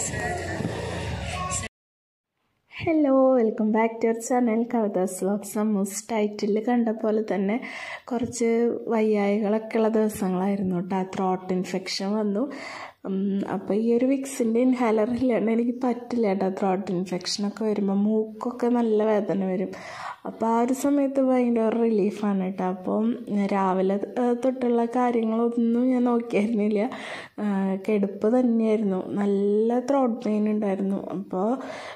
hello welcome back to our channel Kavitha's vlogs Ammu's title കണ്ട പോലെ തന്നെ കുറച്ച് വയ്യായികളൊക്കെ ഉള്ള ദിവസങ്ങളായിരുന്നു കേട്ടോ ത്രോട്ട് ഇൻഫെക്ഷൻ വന്നു അപ്പോൾ ഈ ഒരു വിക്സിൻ്റെ ഇൻഹാലർ ഇല്ലാണ്ട് എനിക്ക് പറ്റില്ല കേട്ടോ ത്രോട്ട് ഇൻഫെക്ഷനൊക്കെ വരുമ്പോൾ മൂക്കൊക്കെ നല്ല വേദന വരും അപ്പോൾ ആ ഒരു സമയത്ത് ഭയങ്കര റിലീഫാണ് കേട്ടോ അപ്പം രാവിലെ തൊട്ടുള്ള കാര്യങ്ങളൊന്നും ഞാൻ നോക്കിയായിരുന്നില്ല കെടുപ്പ് തന്നെയായിരുന്നു നല്ല ത്രോട്ട് പെയിൻ ഉണ്ടായിരുന്നു അപ്പോൾ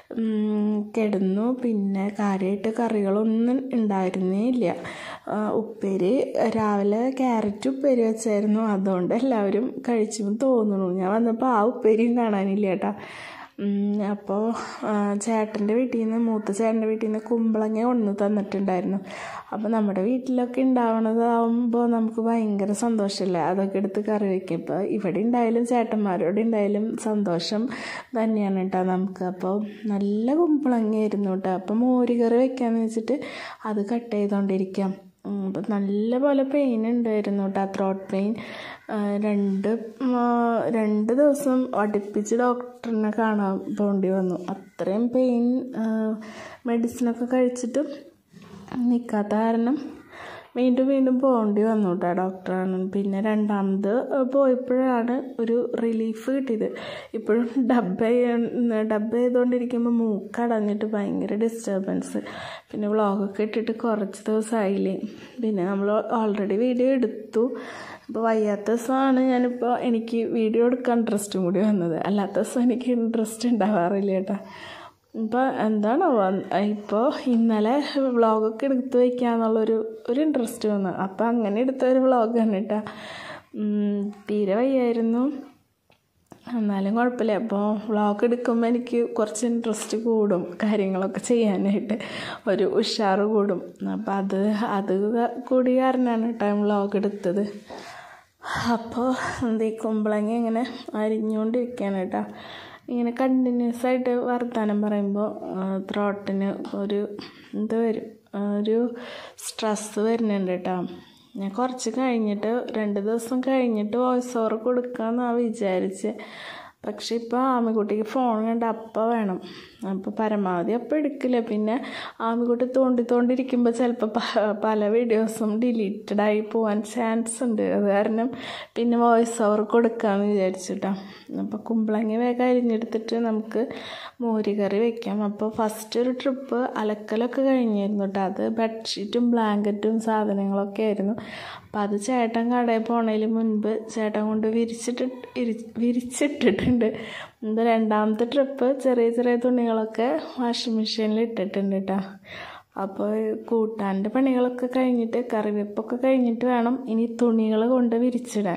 കിടന്നു പിന്നെ കാര്യമായിട്ട് കറികളൊന്നും ഉണ്ടായിരുന്നേ ഇല്ല ഉപ്പേരി രാവിലെ ക്യാരറ്റ് ഉപ്പേരി വെച്ചായിരുന്നു അതുകൊണ്ട് എല്ലാവരും കഴിച്ചു തോന്നുന്നു ഞാൻ വന്നപ്പോൾ ആ ഉപ്പേരിയും കാണാനില്ല കേട്ടോ അപ്പോൾ ചേട്ടൻ്റെ വീട്ടിൽ നിന്ന് മൂത്ത ചേട്ടൻ്റെ വീട്ടിൽ നിന്ന് കുമ്പളങ്ങ കൊണ്ടു തന്നിട്ടുണ്ടായിരുന്നു അപ്പോൾ നമ്മുടെ വീട്ടിലൊക്കെ ഉണ്ടാവണതാവുമ്പോൾ നമുക്ക് ഭയങ്കര സന്തോഷമല്ലേ അതൊക്കെ എടുത്ത് കറി വയ്ക്കും ഇപ്പോൾ ഇവിടെ ഉണ്ടായാലും ചേട്ടന്മാരോട് ഉണ്ടായാലും സന്തോഷം തന്നെയാണ് കേട്ടോ നമുക്ക് അപ്പോൾ നല്ല കുമ്പളങ്ങയായിരുന്നു കേട്ടോ അപ്പോൾ മോര് കറി വയ്ക്കാമെന്ന് വെച്ചിട്ട് അത് കട്ട് ചെയ്തുകൊണ്ടിരിക്കാം അപ്പം നല്ല പോലെ പെയിൻ ഉണ്ടായിരുന്നു കേട്ടോ ത്രോട്ട് പെയിൻ രണ്ട് രണ്ട് ദിവസം അടുപ്പിച്ച് ഡോക്ടറിനെ കാണാൻ പോകേണ്ടി വന്നു അത്രയും പെയിൻ മെഡിസിനൊക്കെ കഴിച്ചിട്ടും നിൽക്കാത്ത കാരണം വീണ്ടും വീണ്ടും പോകേണ്ടി വന്നു കേട്ടോ ഡോക്ടറാണ് പിന്നെ രണ്ടാമത് പോയപ്പോഴാണ് ഒരു റിലീഫ് കിട്ടിയത് ഇപ്പോഴും ഡബ് ഡബ് ചെയ്തുകൊണ്ടിരിക്കുമ്പോൾ മൂക്കടഞ്ഞിട്ട് ഭയങ്കര ഡിസ്റ്റർബൻസ് പിന്നെ വ്ളോഗൊക്കെ ഇട്ടിട്ട് കുറച്ച് ദിവസമായില്ലേ പിന്നെ നമ്മൾ ഓൾറെഡി വീഡിയോ എടുത്തു അപ്പോൾ വയ്യാത്ത ദിവസമാണ് ഞാനിപ്പോൾ എനിക്ക് വീഡിയോ എടുക്കാൻ ഇൻട്രസ്റ്റും കൂടി വന്നത് അല്ലാത്ത ദിവസം എനിക്ക് ഇൻട്രസ്റ്റ് ഉണ്ടാവാറില്ല കേട്ടോ ഇപ്പോൾ എന്താണോ ഇപ്പോൾ ഇന്നലെ വ്ളോഗൊക്കെ എടുത്ത് വയ്ക്കാന്നുള്ളൊരു ഒരു ഇൻട്രസ്റ്റ് വന്നു അപ്പോൾ അങ്ങനെ എടുത്ത ഒരു വ്ളോഗാണ് കേട്ടോ തീരെ വയ്യായിരുന്നു എന്നാലും കുഴപ്പമില്ല അപ്പോൾ വ്ളോഗ് എടുക്കുമ്പോൾ എനിക്ക് കുറച്ച് ഇൻട്രസ്റ്റ് കൂടും കാര്യങ്ങളൊക്കെ ചെയ്യാനായിട്ട് ഒരു ഉഷാറ് കൂടും അപ്പോൾ അത് അത് കൂടി കാരണമാണ് കേട്ടോ വ്ളോഗ് എടുത്തത് അപ്പോൾ എന്ത് കുമ്പളങ്ങ ഇങ്ങനെ അരിഞ്ഞുകൊണ്ടിരിക്കുകയാണ് കേട്ടോ ഇങ്ങനെ കണ്ടിന്യൂസ് ആയിട്ട് വർത്തമാനം പറയുമ്പോൾ ത്രോട്ടിന് ഒരു ഇത് വരും ഒരു സ്ട്രെസ്സ് വരുന്നുണ്ട് കേട്ടോ ഞാൻ കുറച്ച് കഴിഞ്ഞിട്ട് രണ്ട് ദിവസം കഴിഞ്ഞിട്ട് വോയിസ് ഓവർ കൊടുക്കാമെന്നാണ് വിചാരിച്ച് പക്ഷെ ഇപ്പോൾ ആമിക്കുട്ടിക്ക് ഫോൺ കണ്ട് അപ്പം വേണം അപ്പോൾ പരമാവധി അപ്പം എടുക്കില്ല പിന്നെ ആമിക്കുട്ടി തോണ്ടി തോണ്ടിരിക്കുമ്പോൾ ചിലപ്പോൾ പല വീഡിയോസും ഡിലീറ്റഡായി പോകാൻ ചാൻസ് ഉണ്ട് അത് കാരണം പിന്നെ വോയിസ് ഓവർ കൊടുക്കാമെന്ന് വിചാരിച്ചിട്ടാ അപ്പോൾ കുമ്പളങ്ങ വേഗം അരിഞ്ഞെടുത്തിട്ട് നമുക്ക് മോരുകറി വെക്കാം അപ്പോൾ ഫസ്റ്റ് ഒരു ട്രിപ്പ് അലക്കലൊക്കെ കഴിഞ്ഞിരുന്നു കേട്ടോ അത് ബെഡ്ഷീറ്റും ബ്ലാങ്കറ്റും സാധനങ്ങളൊക്കെ ആയിരുന്നു അപ്പം അത് ചേട്ടൻ കടയിൽ പോണതിന് മുൻപ് ചേട്ടൻ കൊണ്ട് വിരിച്ചിട്ട് വിരിച്ചിട്ടിട്ടുണ്ട് ഇത് രണ്ടാമത്തെ ട്രിപ്പ് ചെറിയ ചെറിയ തുണികളൊക്കെ വാഷിംഗ് മെഷീനിൽ ഇട്ടിട്ടുണ്ട് കേട്ടോ അപ്പോൾ കൂട്ടാൻ്റെ പണികളൊക്കെ കഴിഞ്ഞിട്ട് കറിവെപ്പൊക്കെ കഴിഞ്ഞിട്ട് വേണം ഇനി തുണികൾ കൊണ്ട് വിരിച്ചിടാൻ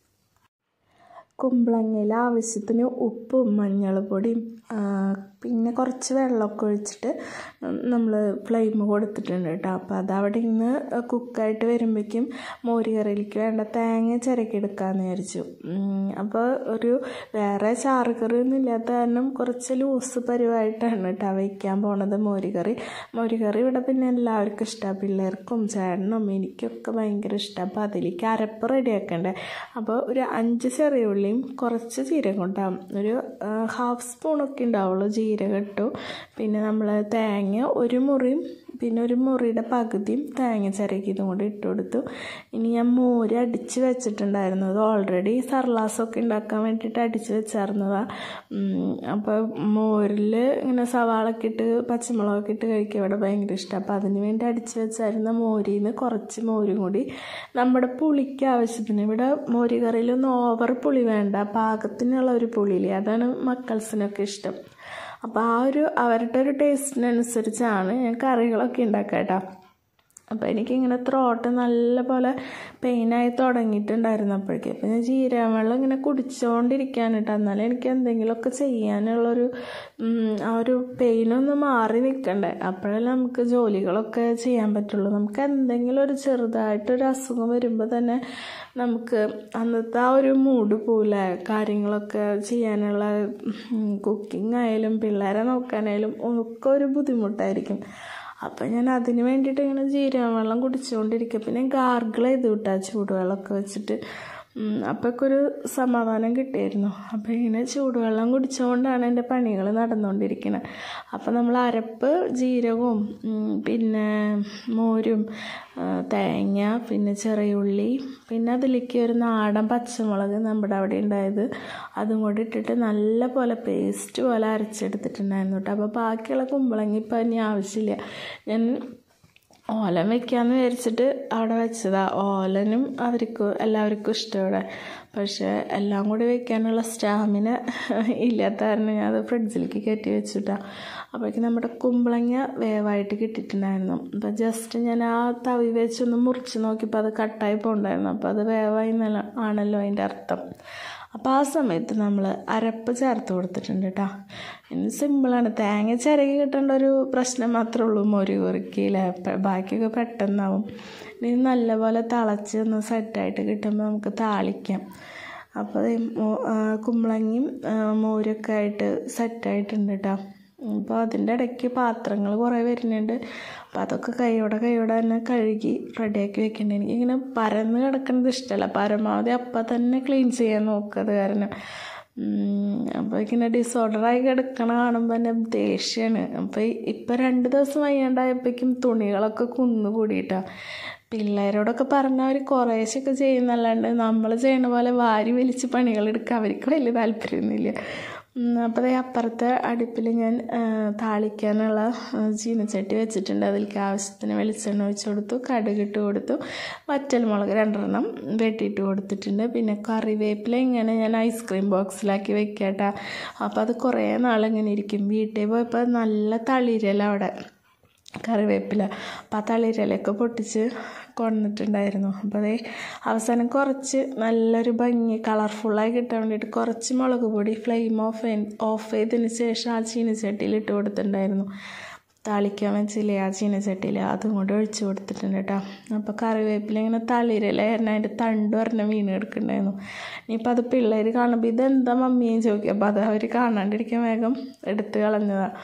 കുമ്പളങ്ങയിൽ ആവശ്യത്തിന് ഉപ്പും മഞ്ഞൾപ്പൊടിയും പിന്നെ കുറച്ച് വെള്ളമൊക്കെ ഒഴിച്ചിട്ട് നമ്മൾ ഫ്ലെയിം കൊടുത്തിട്ടുണ്ട് കേട്ടോ അപ്പോൾ അതവിടെ ഇന്ന് കുക്കായിട്ട് വരുമ്പോഴേക്കും മോര് കറിയിലേക്ക് വേണ്ട തേങ്ങ ചിരക്കിയെടുക്കാമെന്ന് വിചാരിച്ചു അപ്പോൾ ഒരു വേറെ ചാറ് കറിയൊന്നും ഇല്ലാത്ത കാരണം കുറച്ച് ലൂസ് പരിവായിട്ടാണ് കേട്ടോ വയ്ക്കാൻ പോണത് മോര് കറി മോര് കറി ഇവിടെ പിന്നെ എല്ലാവർക്കും ഇഷ്ടമാണ് പിള്ളേർക്കും ചേട്ടനും എനിക്കൊക്കെ ഭയങ്കര ഇഷ്ടമാണ് അപ്പോൾ അതിലേക്ക് അരപ്പ് റെഡിയാക്കണ്ടേ അപ്പോൾ ഒരു അഞ്ച് ചെറിയ ഉള്ളിയും കുറച്ച് ജീരകം ഉണ്ടാവും ഒരു ഹാഫ് സ്പൂണൊക്കെ ഉണ്ടാവുള്ളൂ ജീരകം ഇട്ടു പിന്നെ നമ്മൾ തേങ്ങ ഒരു മുറിയും പിന്നെ ഒരു മുറിയുടെ പകുതിയും തേങ്ങ ചിരക്കിയതും കൂടി ഇട്ട് കൊടുത്തു ഇനി ഞാൻ മോര് അടിച്ച് വെച്ചിട്ടുണ്ടായിരുന്നു അത് ഓൾറെഡി സർലാസൊക്കെ ഉണ്ടാക്കാൻ വേണ്ടിയിട്ട് അടിച്ച് വെച്ചായിരുന്നതാണ് അപ്പോൾ മോരിൽ ഇങ്ങനെ സവാളൊക്കെ ഇട്ട് പച്ചമുളകൊക്കെ ഇട്ട് കഴിക്കാൻ ഇവിടെ ഭയങ്കര ഇഷ്ടം അപ്പോൾ അതിന് വേണ്ടി അടിച്ച് വെച്ചായിരുന്ന മോരിൽ നിന്ന് കുറച്ച് മോരും കൂടി നമ്മുടെ പുളിക്ക് ആവശ്യത്തിന് ഇവിടെ മോര് കറിയിലൊന്നും ഓവർ പുളി വേണ്ട പാകത്തിനുള്ള ഒരു പുളിയില്ലേ അതാണ് മക്കൾസിനൊക്കെ ഇഷ്ടം അപ്പോൾ ആ ഒരു അവരുടെ ഒരു ടേസ്റ്റിനനുസരിച്ചാണ് ഞാൻ കറികളൊക്കെ ഉണ്ടാക്കുക കേട്ടോ അപ്പോൾ എനിക്കിങ്ങനെ ത്രോട്ട് നല്ല പോലെ പെയിനായി തുടങ്ങിയിട്ടുണ്ടായിരുന്നു അപ്പോഴേക്ക് അപ്പോൾ ഞാൻ ജീരകം വെള്ളം ഇങ്ങനെ കുടിച്ചുകൊണ്ടിരിക്കാൻ കേട്ടോ എന്നാലും എനിക്ക് എന്തെങ്കിലുമൊക്കെ ചെയ്യാനുള്ളൊരു ആ ഒരു പെയിനൊന്ന് മാറി നിൽക്കണ്ടേ അപ്പോഴല്ലേ നമുക്ക് ജോലികളൊക്കെ ചെയ്യാൻ പറ്റുള്ളൂ നമുക്ക് എന്തെങ്കിലും ഒരു ചെറുതായിട്ടൊരു അസുഖം വരുമ്പോൾ തന്നെ നമുക്ക് അന്നത്തെ ആ ഒരു മൂഡ് പോലെ കാര്യങ്ങളൊക്കെ ചെയ്യാനുള്ള കുക്കിംഗ് ആയാലും പിള്ളേരെ നോക്കാനായാലും ഒക്കെ ഒരു ബുദ്ധിമുട്ടായിരിക്കും അപ്പം ഞാൻ അതിന് വേണ്ടിയിട്ട് ഇങ്ങനെ ജീരകം വെള്ളം കുടിച്ചുകൊണ്ടിരിക്കുക പിന്നെ ഗാർഗിൾ ചെയ്ത് വിട്ടാൽ ചൂടുവെള്ളമൊക്കെ വെച്ചിട്ട് അപ്പോഴൊക്കെ ഒരു സമാധാനം കിട്ടിയിരുന്നു അപ്പോൾ ഇങ്ങനെ ചൂടുവെള്ളം കുടിച്ചുകൊണ്ടാണ് എൻ്റെ പണികൾ നടന്നുകൊണ്ടിരിക്കുന്നത് അപ്പോൾ നമ്മൾ അരപ്പ് ജീരകവും പിന്നെ മോരും തേങ്ങ പിന്നെ ചെറിയ ഉള്ളി പിന്നെ അതിലേക്ക് ഒരു നാടൻ പച്ചമുളക് നമ്മുടെ അവിടെ ഉണ്ടായത് അതും കൂടി ഇട്ടിട്ട് നല്ല പോലെ പേസ്റ്റ് പോലെ അരച്ചെടുത്തിട്ടുണ്ടായിരുന്നു കേട്ടോ അപ്പോൾ ബാക്കിയുള്ള കുമ്പളങ്ങി ഇപ്പം ഇനി ആവശ്യമില്ല ഞാൻ ഓലൻ വെക്കാമെന്ന് വിചാരിച്ചിട്ട് അവിടെ വെച്ചതാ ഓലനും അവർക്ക് എല്ലാവർക്കും ഇഷ്ടം ഇവിടെ പക്ഷേ എല്ലാം കൂടി വെക്കാനുള്ള സ്റ്റാമിന ഇല്ലാത്ത കാരണം ഞാൻ അത് ഫ്രിഡ്ജിലേക്ക് കയറ്റി വെച്ചിട്ടാണ് അപ്പോഴേക്കും നമ്മുടെ കുമ്പളങ്ങ വേവായിട്ട് കിട്ടിയിട്ടുണ്ടായിരുന്നു അപ്പോൾ ജസ്റ്റ് ഞാൻ ആ തവി വെച്ചൊന്ന് മുറിച്ച് നോക്കിയപ്പോൾ അത് കട്ടായി പോകണ്ടായിരുന്നു അപ്പോൾ അത് വേവായി നല്ല ആണല്ലോ അതിൻ്റെ അർത്ഥം അപ്പോൾ ആ സമയത്ത് നമ്മൾ അരപ്പ് ചേർത്ത് കൊടുത്തിട്ടുണ്ട് കേട്ടോ ഇനി സിമ്പിളാണ് തേങ്ങ ചിരകി കിട്ടേണ്ട ഒരു പ്രശ്നം മാത്രമേ ഉള്ളൂ മൊരി കുറുക്കിയില്ല ബാക്കിയൊക്കെ പെട്ടെന്നാവും ഇനി നല്ലപോലെ തിളച്ച് ഒന്ന് സെറ്റായിട്ട് കിട്ടുമ്പോൾ നമുക്ക് താളിക്കാം അപ്പോൾ കുമ്പളങ്ങയും മോരൊക്കെ ആയിട്ട് സെറ്റായിട്ടുണ്ട് കേട്ടോ അപ്പോൾ അതിൻ്റെ ഇടയ്ക്ക് പാത്രങ്ങൾ കുറേ വരുന്നുണ്ട് അപ്പോൾ അതൊക്കെ കൈയോടെ കൈയോടെ തന്നെ കഴുകി റെഡിയാക്കി വെക്കേണ്ടത് എനിക്കിങ്ങനെ പരന്ന് കിടക്കുന്നത് ഇഷ്ടമല്ല പരമാവധി അപ്പം തന്നെ ക്ലീൻ ചെയ്യാൻ നോക്കുക അത് കാരണം അപ്പോൾ ഇങ്ങനെ ഡിസോർഡറായി കിടക്കണ കാണുമ്പോൾ തന്നെ ദേഷ്യമാണ് അപ്പോൾ ഇപ്പം രണ്ട് ദിവസം വയ്യാണ്ടായപ്പോഴേക്കും തുണികളൊക്കെ കുന്നുകൂടിയിട്ടാണ് പിള്ളേരോടൊക്കെ പറഞ്ഞാൽ അവർ കുറേശ്ശൊക്കെ ചെയ്യുന്നല്ലാണ്ട് നമ്മൾ ചെയ്യണ പോലെ വാരി വലിച്ച് പണികളെടുക്കുക അവർക്ക് വലിയ താല്പര്യമൊന്നുമില്ല അപ്പോൾ അപ്പുറത്തെ അടുപ്പിൽ ഞാൻ താളിക്കാനുള്ള ചീനച്ചട്ടി വെച്ചിട്ടുണ്ട് അതിലേക്ക് ആവശ്യത്തിന് വെളിച്ചെണ്ണ ഒഴിച്ച് കൊടുത്തു കടുകിട്ട് കൊടുത്തു വറ്റൽമുളക് രണ്ടെണ്ണം വെട്ടിയിട്ട് കൊടുത്തിട്ടുണ്ട് പിന്നെ കറിവേപ്പില ഇങ്ങനെ ഞാൻ ഐസ്ക്രീം ബോക്സിലാക്കി വെക്കട്ടെ അപ്പോൾ അത് കുറേ നാളിങ്ങനെ ഇരിക്കും വീട്ടിൽ പോയപ്പോൾ നല്ല തളിരല അവിടെ കറിവേപ്പില അപ്പം ആ തളിരലൊക്കെ പൊട്ടിച്ച് കൊണ്ടിട്ടുണ്ടായിരുന്നു അപ്പോൾ അതേ അവസാനം കുറച്ച് നല്ലൊരു ഭംഗി കളർഫുള്ളായി കിട്ടാൻ വേണ്ടിയിട്ട് കുറച്ച് മുളക് പൊടി ഫ്ലെയിം ഓഫ് ഓഫ് ചെയ്തതിന് ശേഷം ആ ചീനച്ചട്ടിയിൽ ഇട്ട് കൊടുത്തിട്ടുണ്ടായിരുന്നു താളിക്കാൻ വെച്ചില്ലേ ആ ചീനച്ചട്ടിയിൽ അതും കൂടെ ഒഴിച്ച് കൊടുത്തിട്ടുണ്ട് കേട്ടോ അപ്പോൾ കറിവേപ്പില ഇങ്ങനെ തളിരലായിരുന്നു അതിൻ്റെ തണ്ട് പറഞ്ഞ മീൻ എടുക്കുന്നുണ്ടായിരുന്നു ഇനിയിപ്പോൾ അത് പിള്ളേർ കാണുമ്പോൾ ഇതെന്താ മമ്മിയും ചോദിക്കും അപ്പോൾ അത് അവർ കാണാണ്ടിരിക്കാൻ വേഗം എടുത്ത് കളഞ്ഞതാണ്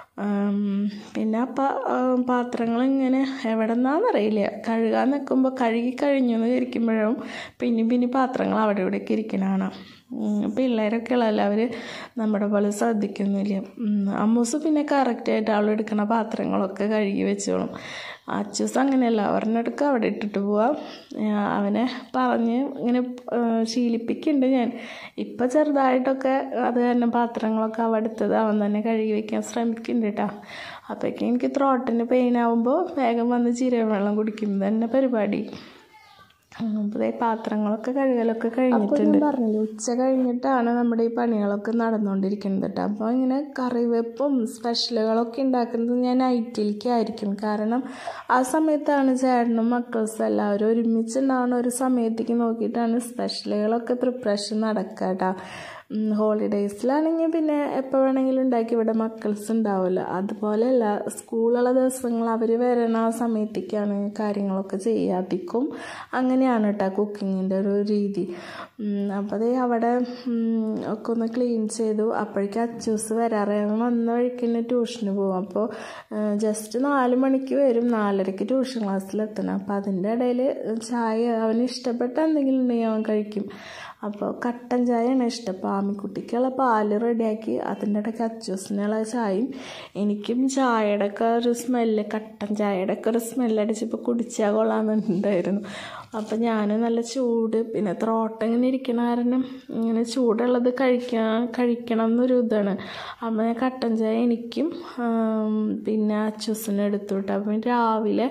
പിന്നെ അപ്പം പാത്രങ്ങൾ ഇങ്ങനെ എവിടെ നിന്നാണെന്നറിയില്ല കഴുകാൻ നിൽക്കുമ്പോൾ കഴുകി കഴിഞ്ഞു എന്ന് വിചാരിക്കുമ്പോഴും പിന്നെയും പിന്നെ പാത്രങ്ങൾ അവിടെ ഇവിടെയൊക്കെ ഇരിക്കണതാണ് പിള്ളേരൊക്കെ ഉള്ളതല്ല അവർ നമ്മുടെ പോലെ ശ്രദ്ധിക്കുന്നില്ല അമ്മൂസ് പിന്നെ കറക്റ്റായിട്ട് അവളെടുക്കണ പാത്രങ്ങളൊക്കെ കഴുകി വെച്ചോളും അച്ചൂസ് അങ്ങനെയല്ല ഒരെണ്ണെടുക്കുക അവിടെ ഇട്ടിട്ട് പോവാം അവനെ പറഞ്ഞ് ഇങ്ങനെ ശീലിപ്പിക്കുന്നുണ്ട് ഞാൻ ഇപ്പം ചെറുതായിട്ടൊക്കെ അത് തന്നെ പാത്രങ്ങളൊക്കെ അവ എടുത്തത് അവൻ തന്നെ കഴുകി വെക്കാൻ ശ്രമിക്കുന്നുണ്ട് കേട്ടോ അപ്പോഴേക്കും എനിക്ക് ത്രോട്ടിന് പെയിൻ ആകുമ്പോൾ വേഗം വന്ന് ജീരക വെള്ളം കുടിക്കും തന്നെ പരിപാടി അപ്പോൾ പാത്രങ്ങളൊക്കെ കഴുകലൊക്കെ കഴിഞ്ഞിട്ടുണ്ട് പറഞ്ഞില്ല ഉച്ച കഴിഞ്ഞിട്ടാണ് നമ്മുടെ ഈ പണികളൊക്കെ നടന്നുകൊണ്ടിരിക്കുന്നത് കേട്ടോ അപ്പോൾ ഇങ്ങനെ കറിവെപ്പും സ്പെഷ്യലുകളൊക്കെ ഉണ്ടാക്കുന്നത് ഞാൻ നൈറ്റിലേക്കായിരിക്കും കാരണം ആ സമയത്താണ് ചേട്ടനും മക്കൾസും എല്ലാവരും ഒരുമിച്ചുണ്ടാവുന്ന ഒരു സമയത്തേക്ക് നോക്കിയിട്ടാണ് സ്പെഷ്യലുകളൊക്കെ പ്രിപ്പറേഷൻ നടക്കുക കേട്ടോ ഹോളിഡേയ്സിലാണെങ്കിൽ പിന്നെ എപ്പോൾ വേണമെങ്കിലും ഉണ്ടാക്കി ഇവിടെ മക്കൾസ് ഉണ്ടാവുമല്ലോ അതുപോലെയല്ല സ്കൂളുള്ള ദിവസങ്ങൾ അവർ വരണ ആ സമയത്തേക്കാണ് കാര്യങ്ങളൊക്കെ ചെയ്യുക അധികം അങ്ങനെയാണ് കേട്ടോ കുക്കിങ്ങിൻ്റെ ഒരു രീതി അപ്പോൾ അതേ അവിടെ ഒക്കെ ഒന്ന് ക്ലീൻ ചെയ്തു അപ്പോഴേക്കും അച്ചൂസ് വരാറാണ് വന്ന വഴിക്ക് തന്നെ ട്യൂഷന് പോകും അപ്പോൾ ജസ്റ്റ് നാല് മണിക്ക് വരും നാലരയ്ക്ക് ട്യൂഷൻ ക്ലാസ്സിലെത്തണം അപ്പോൾ അതിൻ്റെ ഇടയിൽ ചായ അവന് ഇഷ്ടപ്പെട്ട എന്തെങ്കിലും ഉണ്ടെങ്കിൽ അവൻ കഴിക്കും അപ്പോൾ കട്ടൻ ചായയാണ് ഇഷ്ടം അപ്പോൾ ആമിക്കുട്ടിക്കുള്ള പാല് റെഡിയാക്കി അതിൻ്റെ ഇടയ്ക്ക് അച്ചൂസിനുള്ള ചായയും എനിക്കും ചായയുടെ ഒക്കെ ഒരു സ്മെല്ല് കട്ടൻ ചായയുടെ ഒക്കെ ഒരു സ്മെല്ലടിച്ചപ്പോൾ കുടിച്ചാൽ കൊള്ളാമെന്നുണ്ടായിരുന്നു അപ്പോൾ ഞാൻ നല്ല ചൂട് പിന്നെ ത്രോട്ട് ഇങ്ങനെ ഇരിക്കണ കാരണം ഇങ്ങനെ ചൂടുള്ളത് കഴിക്കാൻ കഴിക്കണം എന്നൊരു ഇതാണ് അപ്പോൾ ഞാൻ കട്ടൻ ചായ എനിക്കും പിന്നെ അച്ചൂസിനും എടുത്തു വിട്ടു അപ്പം രാവിലെ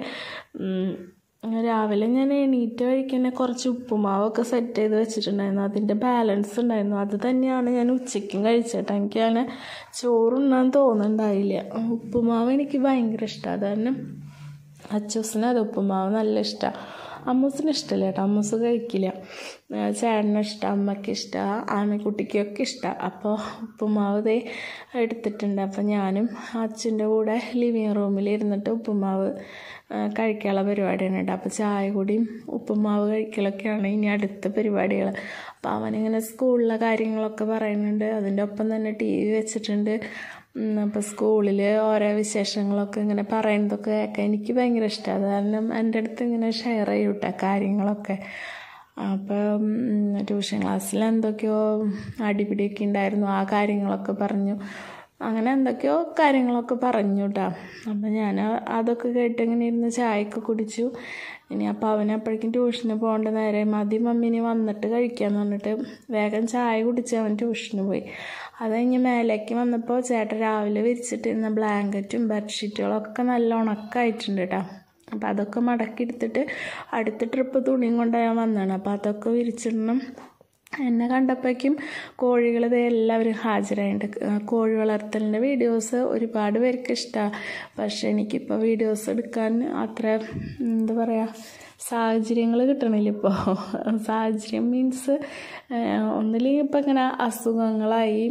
രാവിലെ ഞാൻ എണീറ്റ വഴിക്ക് തന്നെ കുറച്ച് ഉപ്പുമാവൊക്കെ സെറ്റ് ചെയ്ത് വെച്ചിട്ടുണ്ടായിരുന്നു അതിൻ്റെ ബാലൻസ് ഉണ്ടായിരുന്നു അത് തന്നെയാണ് ഞാൻ ഉച്ചയ്ക്കും കഴിച്ചിട്ട് എനിക്ക് അങ്ങനെ ചോറുണ്ണാൻ തോന്നുന്നുണ്ടായില്ല ഉപ്പുമാവ് എനിക്ക് ഭയങ്കര ഇഷ്ടമാണ് അത് കാരണം അച്ചൂസിന് അത് ഉപ്പുമാവ് നല്ല ഇഷ്ടമാണ് അമ്മൂസിന് ഇഷ്ടമില്ല കേട്ടോ അമ്മൂസ് കഴിക്കില്ല ചേട്ടന് ഇഷ്ടം അമ്മയ്ക്ക് ഇഷ്ടമാണ് ആമിക്കുട്ടിക്കൊക്കെ ഇഷ്ടമാണ് അപ്പോൾ ഉപ്പുമാവ് ദേ എടുത്തിട്ടുണ്ട് അപ്പോൾ ഞാനും അച്ഛൻ്റെ കൂടെ ലിവിങ് റൂമിൽ ഇരുന്നിട്ട് ഉപ്പുമാവ് കഴിക്കാനുള്ള പരിപാടിയാണ് കേട്ടോ അപ്പോൾ ചായ കൂടിയും ഉപ്പുമാവ് കഴിക്കലൊക്കെയാണ് ഇനി അടുത്ത പരിപാടികൾ അപ്പോൾ അവനിങ്ങനെ സ്കൂളിലെ കാര്യങ്ങളൊക്കെ പറയുന്നുണ്ട് അതിൻ്റെ ഒപ്പം തന്നെ ടി വി വെച്ചിട്ടുണ്ട് അപ്പോൾ സ്കൂളിൽ ഓരോ വിശേഷങ്ങളൊക്കെ ഇങ്ങനെ പറയുന്നതൊക്കെ കേൾക്കാൻ എനിക്ക് ഭയങ്കര ഇഷ്ടമാണ് കാരണം എൻ്റെ അടുത്ത് ഇങ്ങനെ ഷെയർ ചെയ്യൂട്ട കാര്യങ്ങളൊക്കെ അപ്പം ട്യൂഷൻ ക്ലാസ്സിൽ എന്തൊക്കെയോ അടിപിടിയൊക്കെ ഉണ്ടായിരുന്നു ആ കാര്യങ്ങളൊക്കെ പറഞ്ഞു അങ്ങനെ എന്തൊക്കെയോ കാര്യങ്ങളൊക്കെ പറഞ്ഞു കേട്ടോ അപ്പം ഞാൻ അതൊക്കെ കേട്ട് ഇങ്ങനെ ഇരുന്ന് ചായയൊക്കെ കുടിച്ചു ഇനി അപ്പോൾ അവനപ്പോഴേക്കും ട്യൂഷന് പോകേണ്ട നേരെ മതി മമ്മീനി വന്നിട്ട് കഴിക്കാമെന്ന് പറഞ്ഞിട്ട് വേഗം ചായ കുടിച്ച് അവൻ ട്യൂഷന് പോയി അത് കഴിഞ്ഞ് മേലേക്ക് വന്നപ്പോൾ ചേട്ടൻ രാവിലെ വിരിച്ചിട്ടിരുന്ന ബ്ലാങ്കറ്റും ബെഡ്ഷീറ്റുകളൊക്കെ നല്ല ഉണക്കായിട്ടുണ്ട് കേട്ടോ അപ്പോൾ അതൊക്കെ മടക്കി എടുത്തിട്ട് അടുത്ത ട്രിപ്പ് തുണിയും കൊണ്ടാണ് ഞാൻ വന്നതാണ് അപ്പോൾ അതൊക്കെ വിരിച്ചിടണം എന്നെ കണ്ടപ്പോഴേക്കും കോഴികൾ ഇത് എല്ലാവരും ഹാജരായിട്ടുണ്ട് കോഴി വളർത്തലിൻ്റെ വീഡിയോസ് ഒരുപാട് പേർക്ക് ഇഷ്ടമാണ് പക്ഷെ എനിക്കിപ്പോൾ വീഡിയോസ് എടുക്കാൻ അത്ര എന്താ പറയുക സാഹചര്യങ്ങൾ കിട്ടണില്ല ഇപ്പോൾ സാഹചര്യം മീൻസ് ഒന്നില്ലെങ്കിൽ ഇപ്പം ഇങ്ങനെ അസുഖങ്ങളായി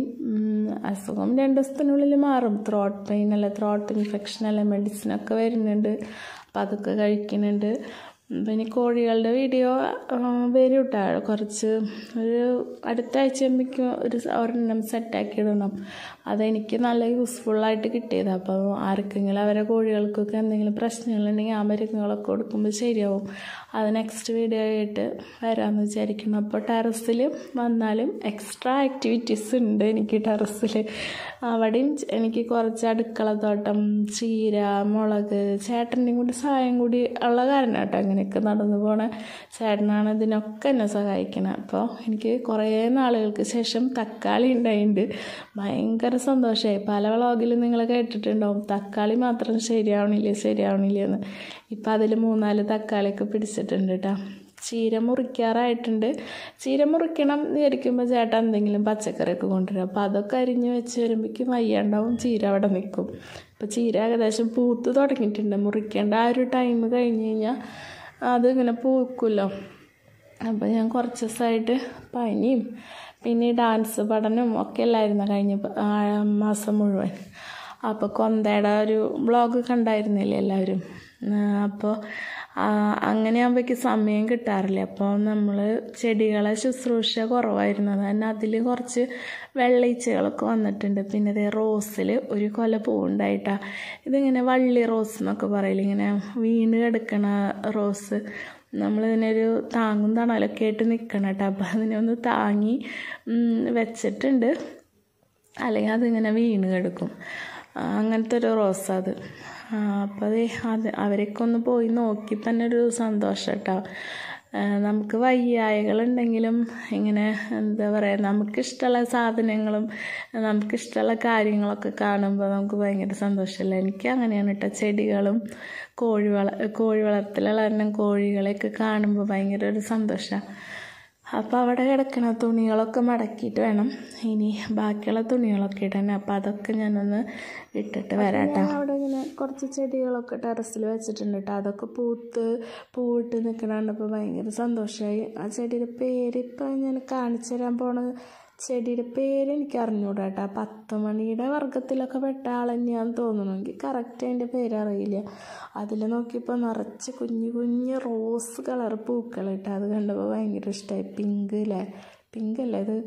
അസുഖം രണ്ട് ദിവസത്തിനുള്ളിൽ മാറും ത്രോട്ട് പെയിൻ അല്ല ത്രോട്ട് ഇൻഫെക്ഷൻ അല്ല മെഡിസിനൊക്കെ വരുന്നുണ്ട് അപ്പം അതൊക്കെ കഴിക്കുന്നുണ്ട് പിന്നെ കോഴികളുടെ വീഡിയോ വരും കേട്ടോ കുറച്ച് ഒരു അടുത്ത ആഴ്ച ആകുമ്പോഴേക്കും ഒരു ഒരെണ്ണം സെറ്റാക്കി ഇടണം അതെനിക്ക് നല്ല യൂസ്ഫുള്ളായിട്ട് കിട്ടിയത് അപ്പോൾ ആർക്കെങ്കിലും അവരെ കോഴികൾക്കൊക്കെ എന്തെങ്കിലും പ്രശ്നങ്ങളുണ്ടെങ്കിൽ ആ മരുന്നുകളൊക്കെ കൊടുക്കുമ്പോൾ ശരിയാവും അത് നെക്സ്റ്റ് വീഡിയോ ആയിട്ട് വരാമെന്ന് വിചാരിക്കണം അപ്പോൾ ടെറസിൽ വന്നാലും എക്സ്ട്രാ ആക്ടിവിറ്റീസ് ഉണ്ട് എനിക്ക് ടെറസിൽ അവിടെയും എനിക്ക് കുറച്ച് അടുക്കളത്തോട്ടം ചീര മുളക് ചേട്ടൻ്റെയും കൂടി സഹായം കൂടി ഉള്ള കാരണം കേട്ടോ അങ്ങനെയൊക്കെ നടന്നു പോണ ചേട്ടനാണ് ഇതിനൊക്കെ എന്നെ സഹായിക്കണം അപ്പോൾ എനിക്ക് കുറേ നാളുകൾക്ക് ശേഷം തക്കാളി ഉണ്ടായിട്ടുണ്ട് ഭയങ്കര സന്തോഷമായി പല വ്ളോഗിലും നിങ്ങൾ കേട്ടിട്ടുണ്ടാവും തക്കാളി മാത്രം ശരിയാവണില്ല ശരിയാവണില്ല എന്ന് ഇപ്പം അതിൽ മൂന്നാല് തക്കാളിയൊക്കെ പിടിച്ചിട്ടുണ്ട് കേട്ടോ ചീര മുറിക്കാറായിട്ടുണ്ട് ചീര മുറിക്കണം എന്ന് വിചാരിക്കുമ്പോൾ ചേട്ടൻ എന്തെങ്കിലും പച്ചക്കറിയൊക്കെ കൊണ്ടുവരും അപ്പോൾ അതൊക്കെ അരിഞ്ഞ് വെച്ച് വരുമ്പോഴേക്കും വയ്യാണ്ടാവും ചീര അവിടെ നിൽക്കും അപ്പോൾ ചീര ഏകദേശം പൂത്ത് തുടങ്ങിയിട്ടുണ്ട് മുറിക്കേണ്ട ആ ഒരു ടൈം കഴിഞ്ഞ് കഴിഞ്ഞാൽ അതിങ്ങനെ പൂക്കുമല്ലോ അപ്പോൾ ഞാൻ കുറച്ച് ദിവസമായിട്ട് പനിയും പിന്നെ ഈ ഡാൻസ് പഠനവും ഒക്കെ അല്ലായിരുന്നു കഴിഞ്ഞ മാസം മുഴുവൻ അപ്പോൾ കൊന്തയുടെ ഒരു വ്ളോഗ് കണ്ടായിരുന്നില്ലേ എല്ലാവരും അപ്പോൾ അങ്ങനെ ആകുമ്പോഴേക്ക് സമയം കിട്ടാറില്ല അപ്പോൾ നമ്മൾ ചെടികളെ ശുശ്രൂഷ കുറവായിരുന്നു തന്നെ അതിൽ കുറച്ച് വെള്ളീച്ചകളൊക്കെ വന്നിട്ടുണ്ട് പിന്നെ ഇതേ റോസിൽ ഒരു കൊല പൂവുണ്ടായിട്ടാണ് ഇതിങ്ങനെ വള്ളി റോസ് എന്നൊക്കെ പറയില്ല ഇങ്ങനെ വീണ് കിടക്കണ റോസ് നമ്മളിതിനൊരു താങ്ങും തണലൊക്കെ ആയിട്ട് നിൽക്കണം കേട്ടോ അപ്പോൾ അതിനെ ഒന്ന് താങ്ങി വെച്ചിട്ടുണ്ട് അല്ലെങ്കിൽ അതിങ്ങനെ വീണ് കിടക്കും അങ്ങനത്തെ ഒരു റോസ് അത് അപ്പോൾ അത് അത് അവരൊക്കെ ഒന്ന് പോയി നോക്കി തന്നെ ഒരു സന്തോഷം കേട്ടോ നമുക്ക് വയ്യായകളുണ്ടെങ്കിലും ഇങ്ങനെ എന്താ പറയുക നമുക്കിഷ്ടമുള്ള സാധനങ്ങളും നമുക്കിഷ്ടമുള്ള കാര്യങ്ങളൊക്കെ കാണുമ്പോൾ നമുക്ക് ഭയങ്കര സന്തോഷമല്ലേ എനിക്ക് അങ്ങനെയാണ് കേട്ടോ ചെടികളും കോഴി വള കോഴി വളർത്തലുള്ള തന്നെ കോഴികളെയൊക്കെ കാണുമ്പോൾ ഭയങ്കര ഒരു സന്തോഷമാണ് അപ്പോൾ അവിടെ കിടക്കുന്ന തുണികളൊക്കെ മടക്കിയിട്ട് വേണം ഇനി ബാക്കിയുള്ള തുണികളൊക്കെ ഇടാൻ അപ്പോൾ അതൊക്കെ ഞാനൊന്ന് ഇട്ടിട്ട് വരാട്ടോ അവിടെ ഇങ്ങനെ കുറച്ച് ചെടികളൊക്കെ ടെറസിൽ വെച്ചിട്ടുണ്ട് കേട്ടോ അതൊക്കെ പൂത്ത് പൂവിട്ട് നിൽക്കണപ്പോൾ ഭയങ്കര സന്തോഷമായി ആ ചെടിയുടെ പേര് ഇപ്പം ഞാൻ കാണിച്ചു തരാൻ പോണത് ചെടിയുടെ പേര് എനിക്ക് അറിഞ്ഞൂടാ കേട്ടോ പത്ത് മണിയുടെ വർഗത്തിലൊക്കെ പെട്ട ആൾ തന്നെയാണെന്ന് തോന്നുന്നു എനിക്ക് കറക്റ്റ് അതിൻ്റെ പേര് അറിയില്ല അതിൽ നോക്കിയപ്പോൾ നിറച്ച് കുഞ്ഞു കുഞ്ഞു റോസ് കളർ പൂക്കൾ കേട്ടോ അത് കണ്ടപ്പോൾ ഭയങ്കര ഇഷ്ടമായി പിങ്ക് അല്ലേ പിങ്ക് അല്ലേ അത്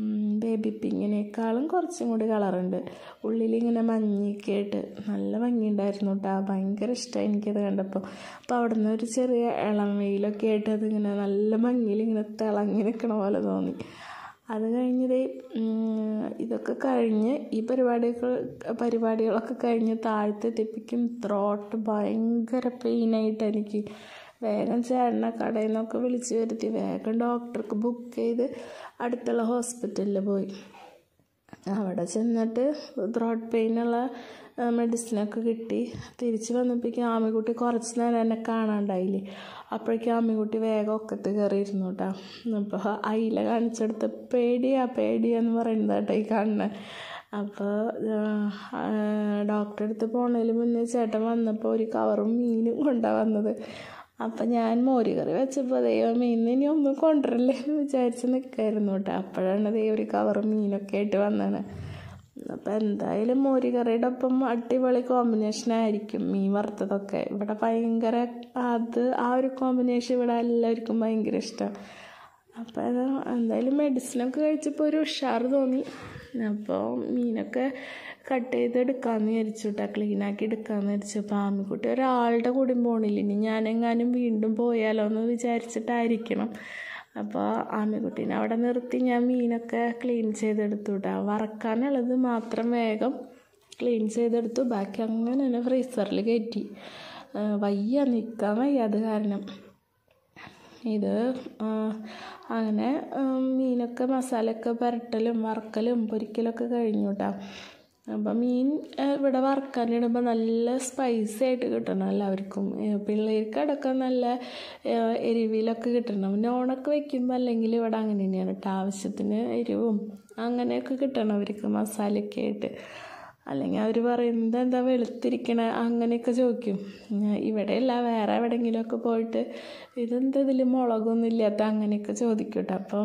ബേബി പിങ്കിനേക്കാളും കുറച്ചും കൂടി കളറുണ്ട് ഉള്ളിലിങ്ങനെ മഞ്ഞയൊക്കെ ആയിട്ട് നല്ല ഭംഗിയുണ്ടായിരുന്നു കേട്ടോ ഭയങ്കര ഇഷ്ടമായി എനിക്കത് കണ്ടപ്പോൾ അപ്പോൾ അവിടെ നിന്ന് ഒരു ചെറിയ ഇളം വെയിലൊക്കെ ആയിട്ട് അതിങ്ങനെ നല്ല ഭംഗിയിൽ ഇങ്ങനെ തിളങ്ങി നിൽക്കണ പോലെ തോന്നി അത് കഴിഞ്ഞത് ഇതൊക്കെ കഴിഞ്ഞ് ഈ പരിപാടികൾ പരിപാടികളൊക്കെ കഴിഞ്ഞ് താഴ്ത്തെത്തിപ്പിക്കും ത്രോട്ട് ഭയങ്കര പെയിനായിട്ട് എനിക്ക് വേഗം ചേട്ടനെ കടയിൽ നിന്നൊക്കെ വിളിച്ച് വരുത്തി വേഗം ഡോക്ടർക്ക് ബുക്ക് ചെയ്ത് അടുത്തുള്ള ഹോസ്പിറ്റലിൽ പോയി അവിടെ ചെന്നിട്ട് ത്രോട്ട് പെയിനുള്ള മെഡിസിനൊക്കെ കിട്ടി തിരിച്ച് വന്നപ്പോഴേക്കും ആമിക്കുട്ടി കുറച്ച് നേരം എന്നെ കാണാണ്ടായില്ലേ അപ്പോഴേക്കും ആമിക്കുട്ടി വേഗം ഒക്കത്ത് കയറിയിരുന്നു കേട്ടോ അപ്പോൾ അയില കാണിച്ചെടുത്ത പേടിയാ പേടിയാന്ന് പറയുന്നത് കേട്ടോ ഈ കാണുന്നത് അപ്പോൾ ഡോക്ടറെ അടുത്ത് പോണതിന് മുന്നേ ചേട്ടൻ വന്നപ്പോൾ ഒരു കവറും മീനും കൊണ്ടാണ് വന്നത് അപ്പം ഞാൻ മോര് കറി വെച്ചപ്പോൾ ദൈവം ഇന്ന് ഇനി ഒന്നും കൊണ്ടുവരില്ലേ എന്ന് വിചാരിച്ച് നിൽക്കായിരുന്നു കേട്ടോ അപ്പോഴാണ് ദൈവം ഒരു കവർ മീനൊക്കെ ആയിട്ട് വന്നത് അപ്പം എന്തായാലും മോര് കറിയുടെ ഒപ്പം അടിപൊളി കോമ്പിനേഷൻ ആയിരിക്കും മീൻ വറുത്തതൊക്കെ ഇവിടെ ഭയങ്കര അത് ആ ഒരു കോമ്പിനേഷൻ ഇവിടെ എല്ലാവർക്കും ഭയങ്കര ഇഷ്ടമാണ് അപ്പോൾ അത് എന്തായാലും മെഡിസിനൊക്കെ കഴിച്ചപ്പോൾ ഒരു ഉഷാറ് തോന്നി അപ്പോൾ മീനൊക്കെ കട്ട് ചെയ്ത് എടുക്കാമെന്ന് വിചാരിച്ചു കേട്ടോ ക്ലീനാക്കി എടുക്കാമെന്ന് വിചാരിച്ചു അപ്പോൾ ആമിക്കുട്ടി ഒരാളുടെ കൂടെ പോണില്ല ഇനി ഞാനെങ്ങാനും വീണ്ടും പോയാലോ എന്ന് വിചാരിച്ചിട്ടായിരിക്കണം അപ്പോൾ ആമിക്കുട്ടീനെ അവിടെ നിർത്തി ഞാൻ മീനൊക്കെ ക്ലീൻ ചെയ്തെടുത്തു കേട്ടോ വറക്കാനുള്ളത് മാത്രം വേഗം ക്ലീൻ ചെയ്തെടുത്തു ബാക്കി അങ്ങനെ തന്നെ ഫ്രീസറിൽ കയറ്റി വയ്യ നിൽക്കാൻ വയ്യ അത് കാരണം ഇത് അങ്ങനെ മീനൊക്കെ മസാലയൊക്കെ പുരട്ടലും വറക്കലും പൊരിക്കലൊക്കെ കഴിഞ്ഞു കേട്ടോ അപ്പം മീൻ ഇവിടെ വറക്കാനിടുമ്പോൾ നല്ല സ്പൈസി ആയിട്ട് കിട്ടണം എല്ലാവർക്കും പിള്ളേർക്ക് അടക്കം നല്ല എരിവിലൊക്കെ കിട്ടണം നോണൊക്കെ വെക്കുമ്പോൾ അല്ലെങ്കിൽ ഇവിടെ അങ്ങനെ തന്നെയാണ് കേട്ടോ ആവശ്യത്തിന് എരിവും അങ്ങനെയൊക്കെ കിട്ടണം അവർക്ക് മസാലയൊക്കെ ആയിട്ട് അല്ലെങ്കിൽ അവർ പറയുന്നത് എന്താ വെളുത്തിരിക്കണ അങ്ങനെയൊക്കെ ചോദിക്കും ഇവിടെയല്ല വേറെ എവിടെയെങ്കിലുമൊക്കെ പോയിട്ട് ഇതെന്താ ഇതിൽ മുളകൊന്നും ഇല്ലാത്ത അങ്ങനെയൊക്കെ ചോദിക്കും കേട്ടോ അപ്പോൾ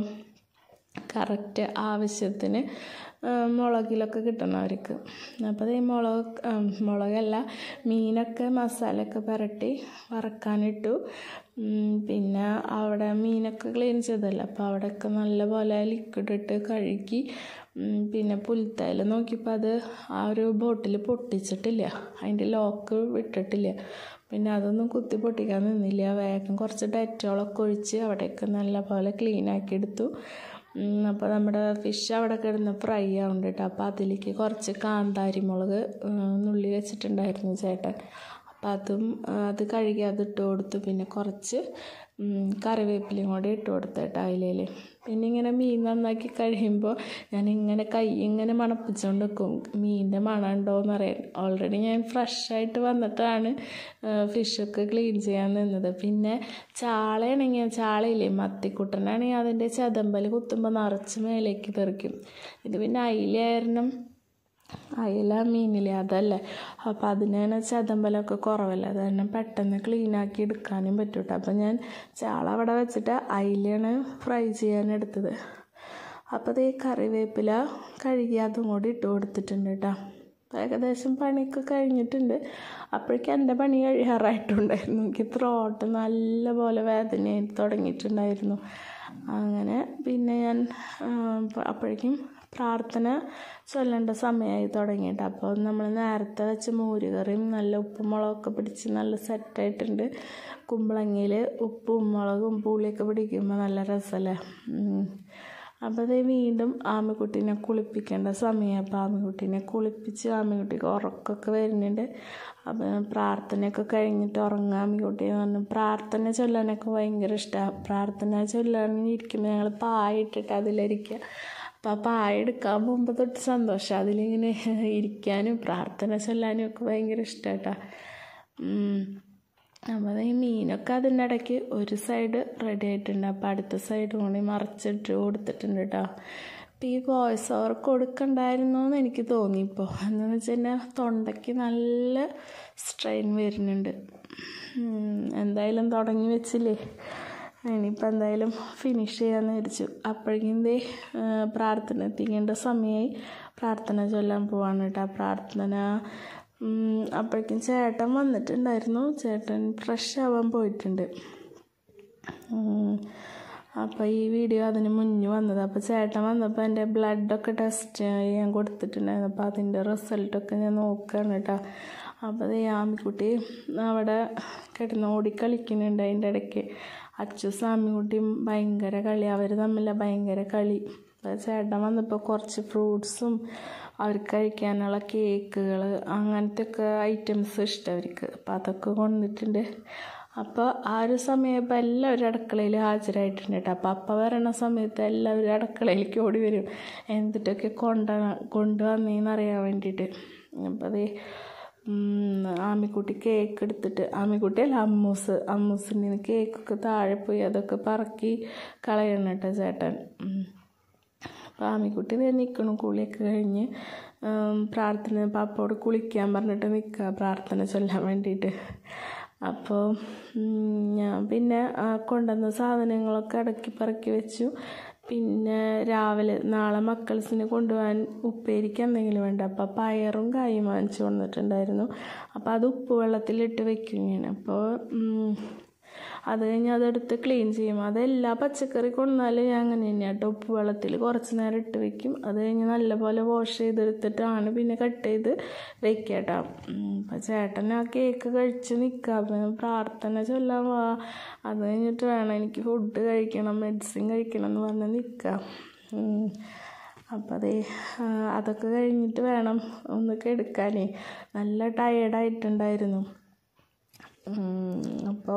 കറക്റ്റ് ആവശ്യത്തിന് മുളകിലൊക്കെ കിട്ടണം അവർക്ക് അപ്പോൾ ഈ മുളക് മുളകല്ല മീനൊക്കെ മസാലയൊക്കെ പുരട്ടി വറക്കാനിട്ടു പിന്നെ അവിടെ മീനൊക്കെ ക്ലീൻ ചെയ്തല്ലോ അപ്പോൾ അവിടെയൊക്കെ നല്ലപോലെ ലിക്വിഡ് ഇട്ട് കഴുകി പിന്നെ പുൽത്തൈൽ നോക്കിയപ്പോൾ അത് ആ ഒരു ബോട്ടിൽ പൊട്ടിച്ചിട്ടില്ല അതിൻ്റെ ലോക്ക് വിട്ടിട്ടില്ല പിന്നെ അതൊന്നും കുത്തി പൊട്ടിക്കാൻ നിന്നില്ല വേഗം കുറച്ച് ഡെറ്റോളൊക്കെ ഒഴിച്ച് അവിടെയൊക്കെ നല്ലപോലെ ക്ലീൻ ആക്കി എടുത്തു അപ്പോൾ നമ്മുടെ ഫിഷ് അവിടെ കിടന്ന് ഫ്രൈ ആവുന്നുണ്ട് കേട്ടോ അപ്പോൾ അതിലേക്ക് കുറച്ച് കാന്താരി മുളക് നുള്ളി വെച്ചിട്ടുണ്ടായിരുന്നു ചേട്ടൻ അപ്പം അതും അത് കഴുകി അത് ഇട്ട് കൊടുത്തു പിന്നെ കുറച്ച് കറിവേപ്പിലയും കൂടി ഇട്ട് കൊടുത്തു കേട്ടോ അതിലേൽ പിന്നെ ഇങ്ങനെ മീൻ നന്നാക്കി കഴിയുമ്പോൾ ഞാൻ ഇങ്ങനെ കൈ ഇങ്ങനെ മണപ്പിച്ചുകൊണ്ട് വെക്കും മീനിൻ്റെ മണം ഉണ്ടോയെന്ന് അറിയാൻ ഓൾറെഡി ഞാൻ ഫ്രഷായിട്ട് വന്നിട്ടാണ് ഫിഷൊക്കെ ക്ലീൻ ചെയ്യാൻ നിന്നത് പിന്നെ ചാളയാണെങ്കിൽ ചാളയില്ലേ മത്തിക്കുട്ടനാണെങ്കിൽ അതിൻ്റെ ചതമ്പൽ കുത്തുമ്പോൾ നിറച്ച് മേലേക്ക് തെറിക്കും ഇത് പിന്നെ അയിലായിരുന്നു അയില മീനില്ലേ അതല്ലേ അപ്പോൾ അതിന് ചതമ്പലൊക്കെ കുറവല്ലേ അത് തന്നെ പെട്ടെന്ന് ക്ലീൻ ആക്കി എടുക്കാനും പറ്റും കേട്ടോ അപ്പോൾ ഞാൻ ചാള അവിടെ വെച്ചിട്ട് അയിലാണ് ഫ്രൈ ചെയ്യാൻ എടുത്തത് അപ്പോൾ ഇത് കറിവേപ്പില കഴുകി അതും കൂടി ഇട്ട് കൊടുത്തിട്ടുണ്ട് കേട്ടോ ഏകദേശം പണിയൊക്കെ കഴിഞ്ഞിട്ടുണ്ട് അപ്പോഴേക്കും എൻ്റെ പണി കഴിയാറായിട്ടുണ്ടായിരുന്നു എനിക്ക് ത്രോട്ട് നല്ല പോലെ വേദനയായി തുടങ്ങിയിട്ടുണ്ടായിരുന്നു അങ്ങനെ പിന്നെ ഞാൻ അപ്പോഴേക്കും പ്രാർത്ഥന ചൊല്ലേണ്ട സമയമായി തുടങ്ങിയിട്ട് അപ്പോൾ നമ്മൾ നേരത്തെ വെച്ച മോരുകറിയും നല്ല ഉപ്പും മുളകൊക്കെ പിടിച്ച് നല്ല സെറ്റായിട്ടുണ്ട് കുമ്പളങ്ങയിൽ ഉപ്പും മുളകും പുളിയൊക്കെ പിടിക്കുമ്പോൾ നല്ല രസമല്ലേ അപ്പോൾ അത് വീണ്ടും ആമിക്കുട്ടീനെ കുളിപ്പിക്കേണ്ട സമയം അപ്പോൾ ആമിക്കുട്ടീനെ കുളിപ്പിച്ച് ആമിക്കുട്ടിക്ക് ഉറക്കമൊക്കെ വരുന്നുണ്ട് അപ്പം പ്രാർത്ഥനയൊക്കെ കഴിഞ്ഞിട്ട് ഉറങ്ങാൻ ആമിക്കുട്ടി എന്ന് പറഞ്ഞു പ്രാർത്ഥന ചൊല്ലാനൊക്കെ ഭയങ്കര ഇഷ്ടമാണ് പ്രാർത്ഥന ചൊല്ലാൻ ഇരിക്കുമ്പോൾ ഞങ്ങൾ പായിട്ടിട്ട് അതിലിരിക്കുക അപ്പോൾ ആ പായ എടുക്കാൻ പോകുമ്പോൾ തൊട്ട് സന്തോഷം അതിലിങ്ങനെ ഇരിക്കാനും പ്രാർത്ഥന ചൊല്ലാനും ഒക്കെ ഭയങ്കര ഇഷ്ടമായിട്ടാ അപ്പോൾ ഈ മീനൊക്കെ അതിൻ്റെ ഇടയ്ക്ക് ഒരു സൈഡ് റെഡി ആയിട്ടുണ്ട് അപ്പോൾ അടുത്ത സൈഡ് കൂടി മറിച്ചിട്ട് കൊടുത്തിട്ടുണ്ട് കേട്ടോ അപ്പോൾ ഈ വോയിസ് ഓവർ കൊടുക്കണ്ടായിരുന്നു എന്ന് എനിക്ക് തോന്നിയിപ്പോൾ എന്താണെന്ന് വെച്ച് കഴിഞ്ഞാൽ തൊണ്ടയ്ക്ക് നല്ല സ്ട്രെയിൻ വരുന്നുണ്ട് എന്തായാലും തുടങ്ങി വെച്ചില്ലേ ഇനിയിപ്പോൾ എന്തായാലും ഫിനിഷ് ചെയ്യാമെന്ന് വിചാരിച്ചു അപ്പോഴേക്കും ദേ പ്രാർത്ഥന എത്തിക്കേണ്ട സമയമായി പ്രാർത്ഥന ചൊല്ലാൻ പോവാണ് കേട്ടോ പ്രാർത്ഥന അപ്പോഴേക്കും ചേട്ടൻ വന്നിട്ടുണ്ടായിരുന്നു ചേട്ടൻ ഫ്രഷ് ആവാൻ പോയിട്ടുണ്ട് അപ്പോൾ ഈ വീഡിയോ അതിന് മുന്നേ വന്നത് അപ്പോൾ ചേട്ടൻ വന്നപ്പോൾ എൻ്റെ ബ്ലഡൊക്കെ ടെസ്റ്റ് ചെയ്യാൻ കൊടുത്തിട്ടുണ്ടായിരുന്നു അപ്പോൾ അതിൻ്റെ റിസൾട്ടൊക്കെ ഞാൻ നോക്കുകയാണ് കേട്ടോ അപ്പോൾ അത് ആമിക്കുട്ടി അവിടെ കിടന്ന് ഓടിക്കളിക്കുന്നുണ്ട് അതിൻ്റെ ഇടയ്ക്ക് അച്ചു സാമിക്കുട്ടിയും ഭയങ്കര കളി അവർ തമ്മിൽ ഭയങ്കര കളി അപ്പോൾ ചേട്ടൻ വന്നപ്പോൾ കുറച്ച് ഫ്രൂട്ട്സും അവർക്ക് കഴിക്കാനുള്ള കേക്കുകൾ അങ്ങനത്തെ ഒക്കെ ഐറ്റംസ് ഇഷ്ടം അവർക്ക് അപ്പോൾ അതൊക്കെ കൊണ്ടിട്ടുണ്ട് അപ്പോൾ ആ ഒരു സമയപ്പോൾ എല്ലാവരും അടുക്കളയിൽ ഹാജരായിട്ടുണ്ട് കേട്ടോ അപ്പോൾ അപ്പം വരണ സമയത്ത് എല്ലാവരും അടുക്കളയിലേക്ക് ഓടി വരും എന്തിട്ടൊക്കെ കൊണ്ട കൊണ്ടുവന്നേന്ന് അറിയാൻ വേണ്ടിയിട്ട് അപ്പോൾ അത് ആമിക്കുട്ടി കേക്ക് എടുത്തിട്ട് ആമിക്കുട്ടി അല്ല അമ്മൂസ് അമ്മൂസിൻ്റെ കേക്കൊക്കെ താഴെ പോയി അതൊക്കെ പറക്കി കളയണം കേട്ടോ ചേട്ടൻ അപ്പോൾ ആമിക്കുട്ടി നിൽക്കണം കുളിയൊക്കെ കഴിഞ്ഞ് പ്രാർത്ഥന പാപ്പോട് കുളിക്കാൻ പറഞ്ഞിട്ട് നിൽക്കുക പ്രാർത്ഥന ചൊല്ലാൻ വേണ്ടിയിട്ട് അപ്പോൾ ഞാൻ പിന്നെ കൊണ്ടുവന്ന സാധനങ്ങളൊക്കെ അടക്കി പറക്കി വെച്ചു പിന്നെ രാവിലെ നാളെ മക്കൾസിന് കൊണ്ടുപോകാൻ ഉപ്പേരിക്ക് എന്തെങ്കിലും വേണ്ട അപ്പോൾ പയറും കായും വാങ്ങിച്ചു കൊണ്ടിട്ടുണ്ടായിരുന്നു അപ്പോൾ അത് ഉപ്പ് വെള്ളത്തിലിട്ട് വെക്കും ഞാൻ അപ്പോൾ അത് കഴിഞ്ഞ് അതെടുത്ത് ക്ലീൻ ചെയ്യും അതെല്ലാ പച്ചക്കറി കൊണ്ടാലും ഞാൻ അങ്ങനെ തന്നെയാണ് കേട്ടോ ഉപ്പ് വെള്ളത്തിൽ കുറച്ച് നേരം ഇട്ട് വെക്കും അത് കഴിഞ്ഞ് നല്ലപോലെ വാഷ് ചെയ്തെടുത്തിട്ടാണ് പിന്നെ കട്ട് ചെയ്ത് വെക്കുക കേട്ടോ അപ്പം ചേട്ടൻ ആ കേക്ക് കഴിച്ച് നിൽക്കുക അപ്പം പ്രാർത്ഥന ചൊല്ലാൻ വാ അത് കഴിഞ്ഞിട്ട് വേണം എനിക്ക് ഫുഡ് കഴിക്കണം മെഡിസിൻ കഴിക്കണം എന്ന് പറഞ്ഞ് നിൽക്കുക അപ്പോൾ അതേ അതൊക്കെ കഴിഞ്ഞിട്ട് വേണം ഒന്ന് കിടക്കാനേ നല്ല ടയേർഡായിട്ടുണ്ടായിരുന്നു അപ്പോൾ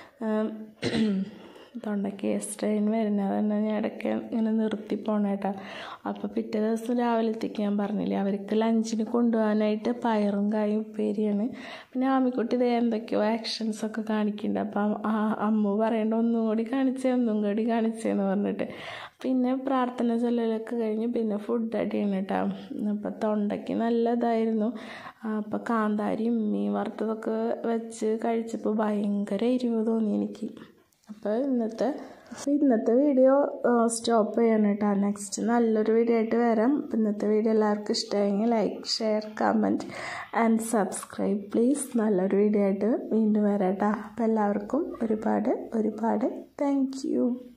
തൊണ്ടയ്ക്ക് സ്ട്രെയിൻ വരുന്നത് തന്നെ ഞാൻ ഇടയ്ക്ക് ഇങ്ങനെ നിർത്തി പോണേട്ടാ അപ്പോൾ പിറ്റേ ദിവസം രാവിലത്തേക്ക് ഞാൻ പറഞ്ഞില്ലേ അവർക്ക് ലഞ്ചിന് കൊണ്ടുപോകാനായിട്ട് പയറും കായും ഉപ്പേരിയാണ് പിന്നെ ആമിക്കുട്ടി ഇതേ എന്തൊക്കെയോ ആക്ഷൻസ് ഒക്കെ കാണിക്കുന്നുണ്ട് അപ്പം ആ അമ്മ പറയേണ്ട ഒന്നും കൂടി കാണിച്ചേ ഒന്നും കൂടി കാണിച്ചേന്ന് പറഞ്ഞിട്ട് പിന്നെ പ്രാർത്ഥന ചൊല്ലലൊക്കെ കഴിഞ്ഞ് പിന്നെ ഫുഡ് അടിയാണ് കേട്ടോ അപ്പോൾ തൊണ്ടയ്ക്ക് നല്ലതായിരുന്നു അപ്പോൾ കാന്താരിയും മീൻ വറുത്തതൊക്കെ വെച്ച് കഴിച്ചപ്പോൾ ഭയങ്കര എരിവ് തോന്നി എനിക്ക് അപ്പോൾ ഇന്നത്തെ ഇന്നത്തെ വീഡിയോ സ്റ്റോപ്പ് ചെയ്യണം കേട്ടോ നെക്സ്റ്റ് നല്ലൊരു വീഡിയോ ആയിട്ട് വരാം അപ്പോൾ ഇന്നത്തെ വീഡിയോ എല്ലാവർക്കും ഇഷ്ടമായെങ്കിൽ like share comment and subscribe please നല്ലൊരു വീഡിയോ ആയിട്ട് വീണ്ടും വരാം കേട്ടോ അപ്പോൾ എല്ലാവർക്കും ഒരുപാട് ഒരുപാട് താങ്ക്